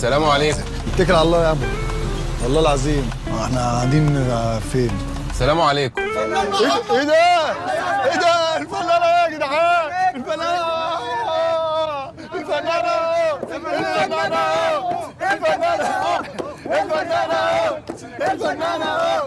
السلام عليكم اتكل على الله يا عم والله العظيم احنا قاعدين فين السلام عليكم ايه إيه ده ايه ده الفنانه يا جدعان الفنانه الفنانه الفنانه الفنانه الفنانه الفنانه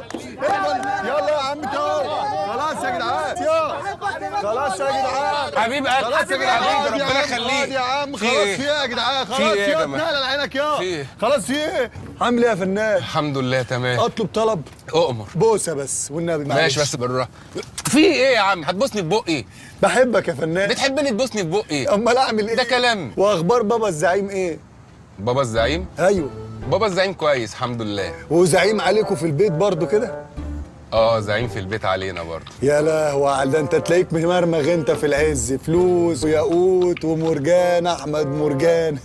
يلا يا عم تو خلاص يا جدعان يلا خلاص يا جدعان حبيب قلبي خلاص يا جدعان حبيبي يا ربنا عم، يخليك خلاص يا عم في خلاص إيه؟ في ايه يا جدعان خلاص إيه في يا ايه جماعة؟ اتنقل على عينك يا في إيه؟ خلاص في ايه عامل ايه يا فنان الحمد لله تمام اطلب طلب اؤمر بوسه بس والنبي معلش ماشي بس بالراحه في ايه يا عم هتبوسني في بقي بحبك يا فنان بتحبني تبوسني في بقي امال اعمل ايه ده كلام. واخبار بابا الزعيم ايه بابا الزعيم ايوه بابا الزعيم كويس الحمد لله وزعيم عليكم في البيت برضو كده اه زعيم في البيت علينا برضه يا لهوي على ده انت تلاقيك ممرمغ انت في العز فلوس وياقوت ومرجان احمد مرجان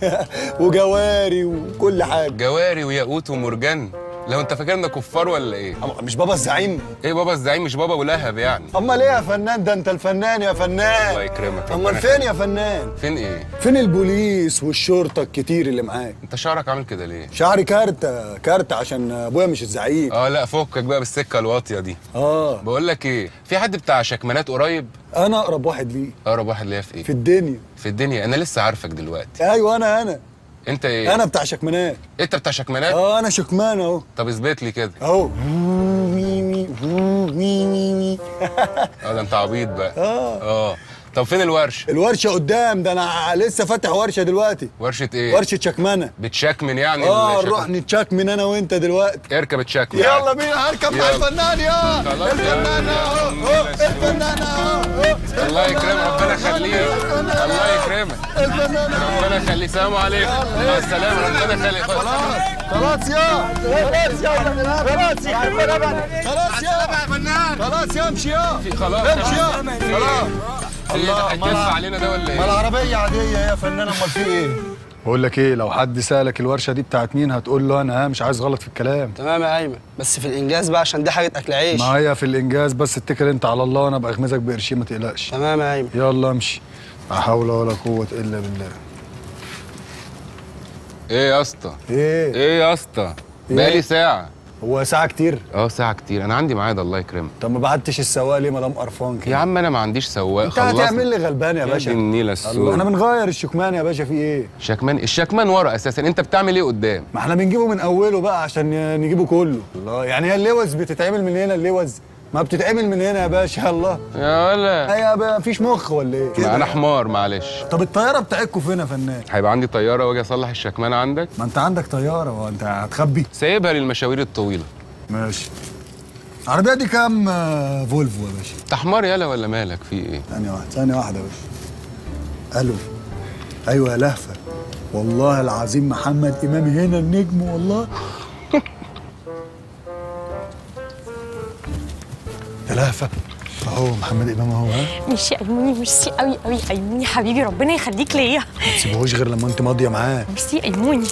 وجواري وكل حاجه جواري وياقوت ومرجان لو انت فاكرنا كفار ولا ايه أما مش بابا الزعيم ايه بابا الزعيم مش بابا ولهب يعني امال ايه يا فنان ده انت الفنان يا فنان الله يكرمك امال ربنا فين يا فنان فين ايه فين البوليس والشرطه الكتير اللي معاك انت شعرك عامل كده ليه شعري كارتة كارتة عشان ابويا مش الزعيم اه لا فكك بقى بالسكه الواطيه دي اه بقول لك ايه في حد بتاع شكمانات قريب انا اقرب واحد ليه اقرب واحد ليا في ايه في الدنيا في الدنيا انا لسه عارفك دلوقتي ايوه انا انا انت ايه انا بتاع شكمانات انت بتاع شكمانات اه انا شكمان اهو طب اثبت لي كده اهو وي وي وي وي وي. اه ده انت عبيط بقى اه اه طب فين الورشه الورشه قدام ده انا لسه فاتح ورشه دلوقتي ورشه ايه ورشه شكمانه بتشكمن يعني اه الشكل- نروح نتشكمن انا وانت دلوقتي اركب تشكمن يلا بينا هركب مع يلا. الفنان يا خلاص الفنان يلا. اهو أهو، الفنان اهو أهو. الله يكرمك ربنا يخليك الفنان الله يكرمك الفنان أهو. ربنا يخليك السلام عليكم مع السلامه ربنا يخليك خلاص خلاص يا خلاص يا خلاص يا خلاص يا خلاص يا امشي يا في- خلاص امشي يا خلاص ايه ده الله، هتدفع ما- علينا ده ولا ما ايه العربية عادية يا فنان امال في ايه؟ بقول لك ايه لو حد سالك الورشه دي بتاعت مين هتقول له انا ها مش عايز غلط في الكلام تمام يا ايمن بس في الانجاز بقى عشان دي حاجه اكل عيش ما هي في الانجاز بس اتكل انت على الله وانا ابقى اغمزك بقرشين ما تقلقش تمام يا ايمن يلا امشي لا حول ولا قوه الا بالله ايه يا اسطى ايه ايه يا اسطى بقالي ساعه هو ساعه كتير اه ساعه كتير انا عندي ميعاد الله يكرمك طب ما بعتش السواق ليه ما دام قرفان يا كده عم انا ما عنديش سواق انت هتعمل لي غلبان يا يا باشا دي النيلة الله، السود. احنا بنغير الشكمان يا باشا في ايه شكمان الشكمان ورا اساسا انت بتعمل ايه قدام ما احنا بنجيبه من اوله بقى عشان نجيبه كله الله يعني هي اللوز بتتعمل من هنا اللوز ما بتتعمل من هنا يا باشا الله يا ولا هي بقى مفيش مخ ولا ايه ما انا حمار معلش طب الطياره بتاعتكم فين يا فنان هيبقى عندي طياره واجي اصلح الشكمان عندك ما انت عندك طياره هو انت هتخبي سايبها للمشاوير الطويله ماشي العربيه دي كام آه، فولفو يا باشا انت حمار يالا ولا مالك في ايه ثانيه واحده ثانيه واحده يا باشا الو ايوه يا لهفه والله العظيم محمد امام هنا النجم والله يا لهفه اهو محمد امام اهو ها ميرسي ايموني ميرسي قوي قوي ايموني حبيبي ربنا يخليك ليا ما تسيبهوش غير لما انت ماضيه معاه ميرسي ايموني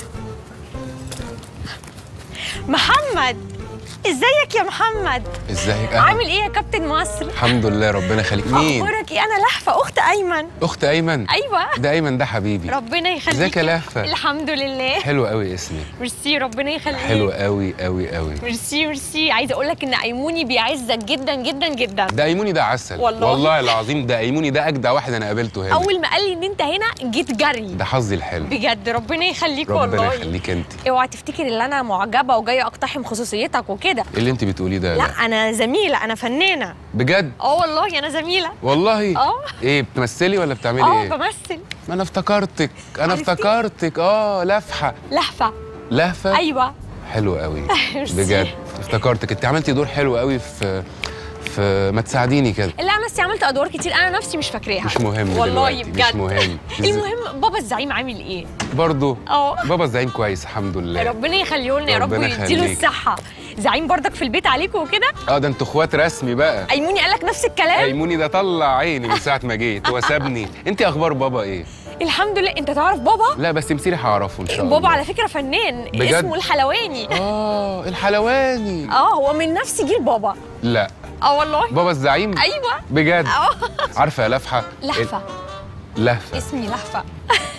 محمد ازيك يا محمد ازيك أهلا. عامل ايه يا كابتن مصر الحمد لله ربنا يخليك مين اخبارك ايه انا لهفه اخت ايمن اخت ايمن ايوه ده ايمن ده حبيبي ربنا يخليك ازيك يا لهفة؟ الحمد لله حلو قوي اسمي ميرسي ربنا يخليك حلو قوي قوي قوي ميرسي ميرسي عايزه اقول لك ان ايموني بيعزك جدا جدا جدا ده ايموني ده عسل والله. والله العظيم ده ايموني ده اجدع واحد انا قابلته هنا اول ما قال لي ان انت هنا جيت جري ده حظي الحلو بجد ربنا يخليك ربنا والله يخليك انت اوعى تفتكر ان انا معجبه وجايه اقتحم خصوصيتك وكده ايه اللي انت بتقوليه ده لا انا زميله انا فنانه بجد اه والله انا زميله والله اه. ايه بتمثلي ولا بتعملي اه ايه بمثل ما انا افتكرتك انا عرفتي؟ افتكرتك اه لفحه لهفه لهفه ايوه حلو قوي ميرسي. بجد افتكرتك انت عملتي دور حلو قوي في في ما تساعديني كده لا انا نفسي عملت ادوار كتير انا نفسي مش فاكراها مش مهم والله دلوقتي بجد مش مهم المهم بابا الزعيم عامل ايه برضو اه بابا الزعيم كويس الحمد لله ربنا يخليه لنا يا رب ربنا ويديله يخليك. الصحه زعيم برضك في البيت عليكم وكده اه ده انتوا اخوات رسمي بقى ايموني قال لك نفس الكلام ايموني ده طلع عيني من ساعه ما جيت هو سابني انت اخبار بابا ايه الحمد لله انت تعرف بابا لا بس مسيري هعرفه ان شاء الله بابا على فكره فنان بجد؟ اسمه الحلواني اه الحلواني اه هو من نفس جيل بابا لا اه والله بابا الزعيم ايوه بجد اه عارفه يا لفحه لهفه لهفه اسمي لهفه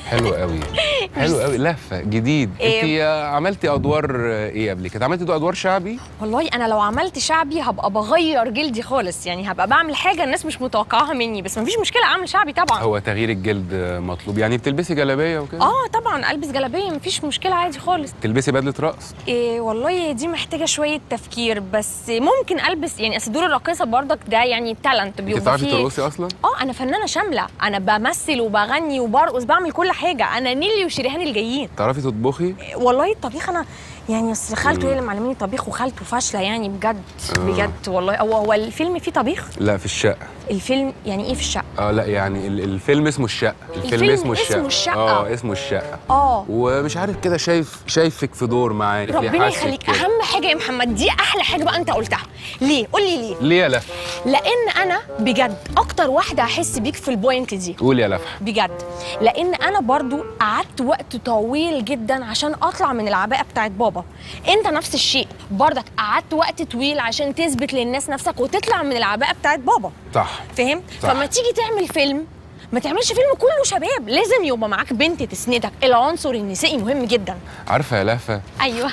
حلو قوي حلو قوي لفه جديد إيه. انت عملتي ادوار ايه قبل كده عملتي ادوار شعبي والله انا لو عملت شعبي هبقى بغير جلدي خالص يعني هبقى بعمل حاجه الناس مش متوقعاها مني بس مفيش مشكله اعمل شعبي طبعا هو تغيير الجلد مطلوب يعني بتلبسي جلابيه وكده اه طبعا البس جلابيه مفيش مشكله عادي خالص تلبسي بدله رقص إيه والله دي محتاجه شويه تفكير بس ممكن البس يعني اصل دور الراقصه برضك ده يعني تالنت انت بيبقى بتعرفي فيه ترقصي اصلا اه انا فنانه شامله انا بمثل وبغني وبرقص بعمل كل حاجه انا نيلي وشريهان الجايين تعرفي تطبخي والله الطبيخ انا يعني اصل خالته هي اللي معلماني طبيخ وخالته فاشله يعني بجد بجد والله هو هو الفيلم فيه طبيخ لا في الشقه الفيلم يعني ايه في الشقه اه لا يعني ال- الفيلم اسمه الشقه الفيلم, الفيلم اسمه الشقه اسمه الشقة. اه اسمه الشقه اه ومش عارف كده شايف شايفك في دور معايا ربنا يخليك اهم حاجه يا محمد دي احلى حاجه بقى انت قلتها ليه قول لي ليه ليه يا لفح لان انا بجد اكتر واحده هحس بيك في البوينت دي قول يا لفح بجد لان انا برضو قعدت وقت طويل جدا عشان اطلع من العباءه بتاعت بابا انت نفس الشيء برضك قعدت وقت طويل عشان تثبت للناس نفسك وتطلع من العباءه بتاعت بابا صح فاهم صح. فما تيجي تعمل فيلم ما تعملش فيلم كله شباب لازم يبقى معاك بنت تسندك العنصر النسائي مهم جدا عارفه يا لهفه ايوه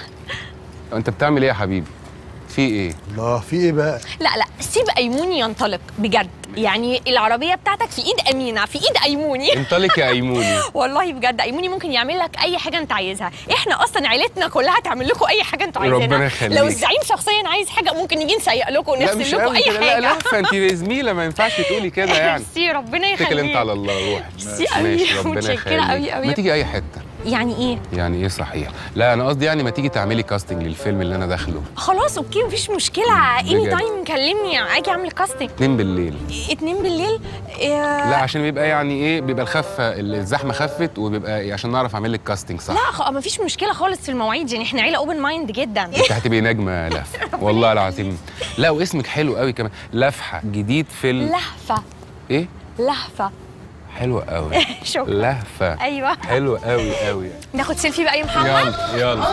انت بتعمل ايه يا حبيبي في ايه الله في ايه بقى لا لا سيب ايموني ينطلق بجد يعني العربيه بتاعتك في ايد امينه في ايد ايموني انطلق يا ايموني والله بجد ايموني ممكن يعمل لك اي حاجه انت عايزها احنا اصلا عيلتنا كلها تعمل لكم اي حاجه انتوا عايزينها ربنا يخليك. لو الزعيم شخصيا عايز حاجه ممكن نيجي نسيق لكم لا مش ونغسل لكم قوي اي كده لا حاجه لهفه انت زميله ما ينفعش تقولي كده يعني ميرسي ربنا يخليك اتكل انت على الله روح ميرسي قوي، متشكرة قوي قوي. ما تيجي اي حته يعني ايه يعني ايه صحيح لا انا قصدي يعني ما تيجي تعملي كاستنج للفيلم اللي انا داخله خلاص اوكي مفيش مشكله اني بجد. تايم كلمني اجي اعمل كاستنج اتنين بالليل اتنين بالليل إيه لا عشان بيبقى يعني ايه بيبقى الخفه الزحمه خفت وبيبقى إيه عشان نعرف اعمل لك كاستنج صح لا خ... مفيش مشكله خالص في المواعيد يعني احنا عيله اوبن مايند جدا انت هتبقي نجمه يا لهفه والله العظيم لا واسمك حلو قوي كمان لفحه جديد في ال... لهفه ايه لهفه حلو قوي شكرا لهفه ايوه حلو قوي قوي ناخد سيلفي بقى يا محمد يلا يلا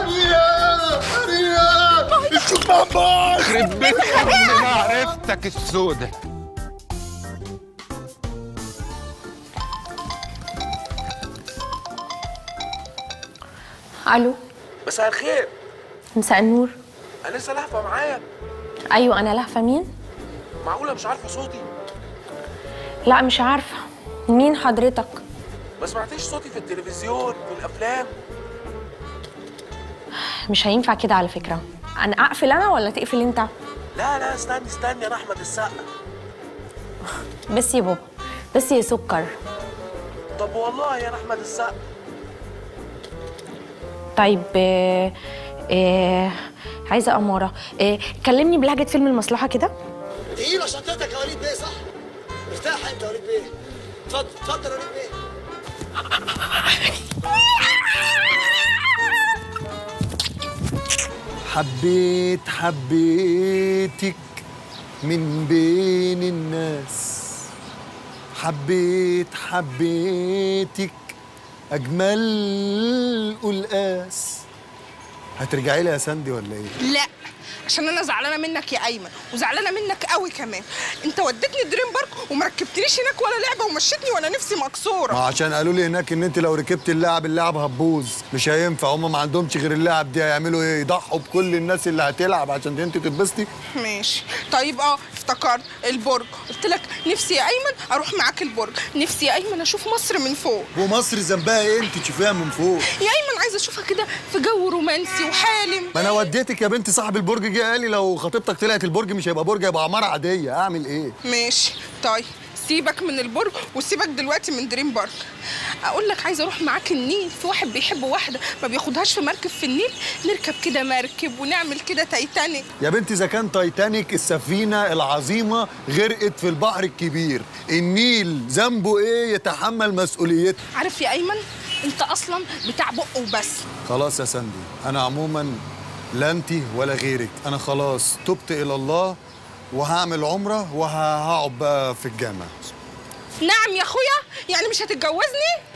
رياض رياض شوف بابا يخرب بيت ربنا معرفتك السودة الو مساء الخير مساء النور انا لسه لهفه معايا ايوه انا لهفه مين معقوله مش عارفه صوتي لا مش عارفه مين حضرتك ما سمعتيش صوتي في التلفزيون في الافلام مش هينفع كده على فكره انا اقفل انا ولا تقفل انت لا لا استني استني انا احمد السقا بس يا بابا بس يا سكر طب والله انا احمد السقا طيب آه آه عايزه اماره آه كلمني بلهجه فيلم المصلحه كده تقيلة شنطتك يا وليد بيه صح؟ مرتاح انت يا وليد بيه اتفضل اتفضل يا وليد بيه حبيت حبيتك من بين الناس حبيت حبيتك اجمل قلقاس هترجعي لي يا ساندي ولا ايه لا عشان انا زعلانه منك يا ايمن وزعلانه منك قوي كمان انت وديتني دريم بارك وما ركبتنيش هناك ولا لعبه ومشيتني وانا نفسي ما مكسوره عشان قالوا لي هناك ان انت لو ركبت اللعب اللعب هتبوظ مش هينفع هم ما عندهمش غير اللعب دي هيعملوا ايه يضحوا بكل الناس اللي هتلعب عشان انت تتبسطي ماشي طيب اه افتكرت البرج قلت لك نفسي يا ايمن اروح معاك البرج نفسي يا ايمن اشوف مصر من فوق ومصر ذنبها ايه انت تشوفيها من فوق يا ايمن عايزه اشوفها كده في جو رومانسي وحالم ما انا وديتك يا بنتي صاحب البرج جه قال لي لو خطيبتك طلعت البرج مش هيبقى برج هيبقى عماره عاديه اعمل ايه ماشي طيب سيبك من البرج وسيبك دلوقتي من دريم بارك اقول لك عايزه اروح معاك النيل في واحد بيحب واحده ما بياخدهاش في مركب في النيل نركب كده مركب ونعمل كده تايتانيك يا بنتي اذا كان تايتانيك السفينه العظيمه غرقت في البحر الكبير النيل ذنبه ايه يتحمل مسؤوليته عارف يا ايمن انت اصلا بتاع بق وبس خلاص يا سندي انا عموما لا انت ولا غيرك انا خلاص تبت الى الله وهعمل عمره وهقعد بقى في الجامع نعم يا اخويا يعني مش هتتجوزني